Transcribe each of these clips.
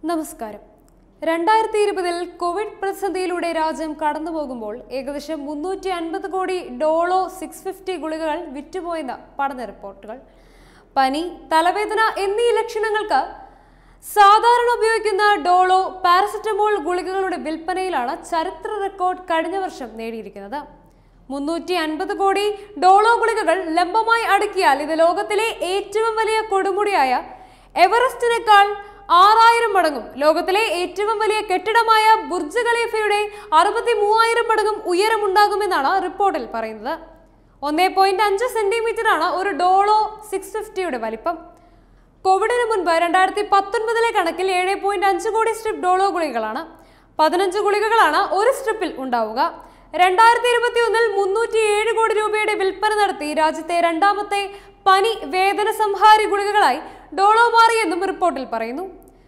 നമസ്കാരം രണ്ടായിരത്തി ഇരുപതിൽ കോവിഡ് പ്രതിസന്ധിയിലൂടെ രാജ്യം കടന്നുപോകുമ്പോൾ ഏകദേശം മുന്നൂറ്റി അൻപത് കോടി ഡോളോ സിക്സ് ഫിഫ്റ്റി ഗുളികകൾ വിറ്റുപോയെന്ന് പഠന റിപ്പോർട്ടുകൾ പനി തലവേദന എന്നീ ലക്ഷണങ്ങൾക്ക് സാധാരണ ഉപയോഗിക്കുന്ന ഡോളോ പാരസെറ്റമോൾ ഗുളികകളുടെ വിൽപ്പനയിലാണ് ചരിത്ര റെക്കോർഡ് കഴിഞ്ഞ വർഷം നേടിയിരിക്കുന്നത് മുന്നൂറ്റി അൻപത് കോടി ഡോളോ ഗുളികകൾ ലംബമായി അടുക്കിയാൽ ഇത് ലോകത്തിലെ ഏറ്റവും വലിയ കൊടുമുടിയായ എവറസ്റ്റിനേക്കാൾ ആറായിരം മടങ്ങും ലോകത്തിലെ ഏറ്റവും വലിയ കെട്ടിടമായ ബുർജ് ഖലീഫയുടെ അറുപത്തി മൂവായിരം മടങ്ങും ഉയരമുണ്ടാകുമെന്നാണ് റിപ്പോർട്ടിൽ പറയുന്നത് ഒന്നേ പോയിന്റ് അഞ്ച് സെന്റിമീറ്റർ ആണ് ഒരു ഡോളോ സിക്സ് ഫിഫ്റ്റിയുടെ വലിപ്പം കോവിഡിന് മുൻപ് രണ്ടായിരത്തി പത്തൊൻപതിലെ കണക്കിൽ ഏഴ് പോയിന്റ് അഞ്ച് കോടി സ്ട്രിപ്പ് ഡോളോ ഗുളികകളാണ് പതിനഞ്ച് ഗുളികകളാണ് ഒരു സ്ട്രിപ്പിൽ ഉണ്ടാവുക രണ്ടായിരത്തി ഇരുപത്തി ഒന്നിൽ മുന്നൂറ്റി ഏഴ് കോടി രൂപയുടെ വിൽപ്പന നടത്തി രാജ്യത്തെ രണ്ടാമത്തെ പനി വേദന സംഹാരി ഗുളികകളായി ഡോളോ മാറിയെന്നും റിപ്പോർട്ടിൽ പറയുന്നു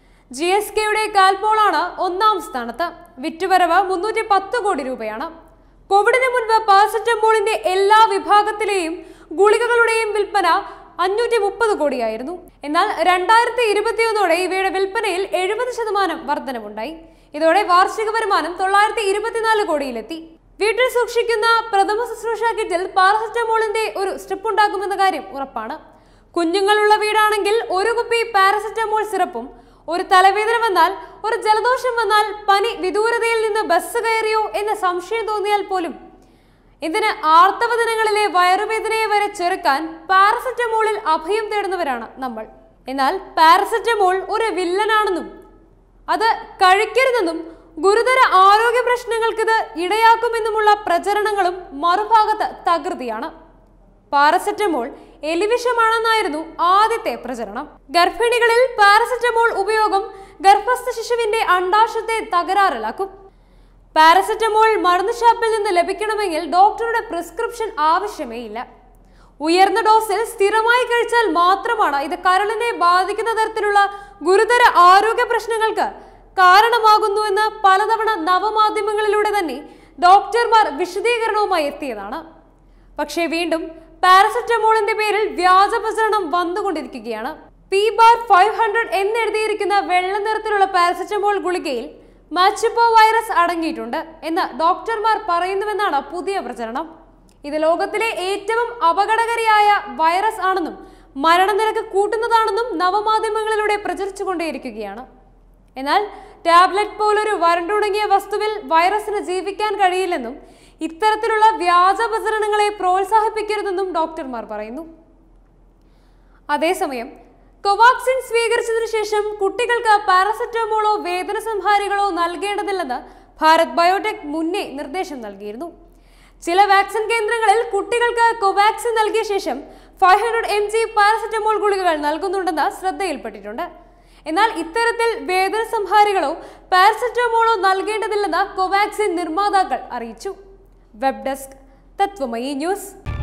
ജി എസ് കെയുടെ കാൽപോളാണ് ഒന്നാം സ്ഥാനത്ത് വിറ്റുവരവ് മുന്നൂറ്റി പത്ത് കോടി രൂപയാണ് കോവിഡിന് മുൻപ് പാരസെറ്റമോളിന്റെ എല്ലാ വിഭാഗത്തിലെയും ഗുളികകളുടെയും വിൽപ്പന അഞ്ഞൂറ്റി മുപ്പത് കോടിയായിരുന്നു എന്നാൽ രണ്ടായിരത്തി ഇരുപത്തിയൊന്നോടെ ഇവയുടെ വിൽപ്പനയിൽ എഴുപത് ശതമാനം വർധനവുണ്ടായി ഇതോടെ വാർഷിക വരുമാനം തൊള്ളായിരത്തി ഇരുപത്തിനാല് കോടിയിലെത്തി വീട്ടിൽ സൂക്ഷിക്കുന്ന പ്രഥമ ശുശ്രൂഷ കിറ്റിൽ പാരസെറ്റമോളിന്റെ ഒരു സ്ട്രിപ്പ് ഉണ്ടാക്കുമെന്ന കാര്യം ഉറപ്പാണ് കുഞ്ഞുങ്ങളുള്ള വീടാണെങ്കിൽ ഒരു കുപ്പി പാരസെറ്റമോൾ സിറപ്പും ഒരു തലവേദന വന്നാൽ ഒരു ജലദോഷം വന്നാൽ പനി വിദൂരതയിൽ നിന്ന് ബസ് കയറിയോ എന്ന സംശയം തോന്നിയാൽ പോലും ഇതിന് ആർത്തവ ദിനങ്ങളിലെ വയറുവേദനയെ വരെ ചെറുക്കാൻ പാരസെറ്റമോളിൽ അഭയം തേടുന്നവരാണ് നമ്മൾ എന്നാൽ പാരസെറ്റമോൾ ഒരു വില്ലനാണെന്നും അത് കഴിക്കരുതെന്നും ഗുരുതര ആരോഗ്യ പ്രശ്നങ്ങൾക്കിത് ഇടയാക്കുമെന്നുമുള്ള പ്രചരണങ്ങളും മറുഭാഗത്ത് തകൃതിയാണ് പാരസെറ്റമോൾ എലിവിഷമാണെന്നായിരുന്നു ആദ്യത്തെ പ്രചരണം ഗർഭിണികളിൽ പാരസെറ്റമോൾ ഉപയോഗം ഗർഭസ്ഥ ശിശുവിന്റെ അണ്ടാശത്തെ തകരാറിലാക്കും പാരസെറ്റമോൾ മരുന്ന് ഷാപ്പിൽ നിന്ന് ലഭിക്കണമെങ്കിൽ ഡോക്ടറുടെ പ്രിസ്ക്രിപ്ഷൻ ആവശ്യമേ ഇല്ല ഉയർന്ന ഡോസിൽ സ്ഥിരമായി കഴിച്ചാൽ മാത്രമാണ് ഇത് കരളിനെ ബാധിക്കുന്ന തരത്തിലുള്ള ഗുരുതര ആരോഗ്യ പ്രശ്നങ്ങൾക്ക് കാരണമാകുന്നുവെന്ന് പലതവണ നവമാധ്യമങ്ങളിലൂടെ തന്നെ ഡോക്ടർമാർ വിശദീകരണവുമായി എത്തിയതാണ് പക്ഷേ വീണ്ടും പാരസെറ്റമോളിന്റെ പേരിൽ വ്യാജ പ്രചരണം വന്നുകൊണ്ടിരിക്കുകയാണ് പി ബാർ ഫൈവ് ഹൺഡ്രഡ് എന്നെഴുതിയിരിക്കുന്ന വെള്ള നിറത്തിലുള്ള പാരസെറ്റമോൾ ഗുളികയിൽ മാച്ചിപ്പോ വൈറസ് അടങ്ങിയിട്ടുണ്ട് എന്ന് ഡോക്ടർമാർ പറയുന്നുവെന്നാണ് പുതിയ പ്രചരണം ഇത് ലോകത്തിലെ ഏറ്റവും അപകടകാരിയായ വൈറസ് ആണെന്നും മരണനിരക്ക് കൂട്ടുന്നതാണെന്നും നവമാധ്യമങ്ങളിലൂടെ പ്രചരിച്ചുകൊണ്ടേയിരിക്കുകയാണ് എന്നാൽ ടാബ്ലറ്റ് പോലൊരു വരണ്ടുണങ്ങിയ വസ്തുവിൽ വൈറസിന് ജീവിക്കാൻ കഴിയില്ലെന്നും ഇത്തരത്തിലുള്ള വ്യാജ പ്രചരണങ്ങളെ പ്രോത്സാഹിപ്പിക്കരുതെന്നും ഡോക്ടർമാർ പറയുന്നു അതേസമയം കൊവാക്സിൻ സ്വീകരിച്ചതിനു ശേഷം കുട്ടികൾക്ക് പാരസെറ്റമോളോ വേദന സംഹാരികളോ നൽകേണ്ടതില്ലെന്ന് ഭാരത് ബയോടെക് മുന്നേ നിർദ്ദേശം നൽകിയിരുന്നു ചില വാക്സിൻ കേന്ദ്രങ്ങളിൽ കുട്ടികൾക്ക് കോവാക്സിൻ നൽകിയ ശേഷം five hundred M G paracetamol ഗുളികകൾ നൽകുന്നുണ്ടെന്ന് ശ്രദ്ധയിൽപ്പെട്ടിട്ടുണ്ട് എന്നാൽ ഇത്തരത്തിൽ വേദന സംഹാരികളോ പാരസെറ്റമോളോ നൽകേണ്ടതില്ലെന്ന് കോവാക്സിൻ നിർമ്മാതാക്കൾ അറിയിച്ചു വെബ് ഡെസ്ക് തത്വമയി ന്യൂസ്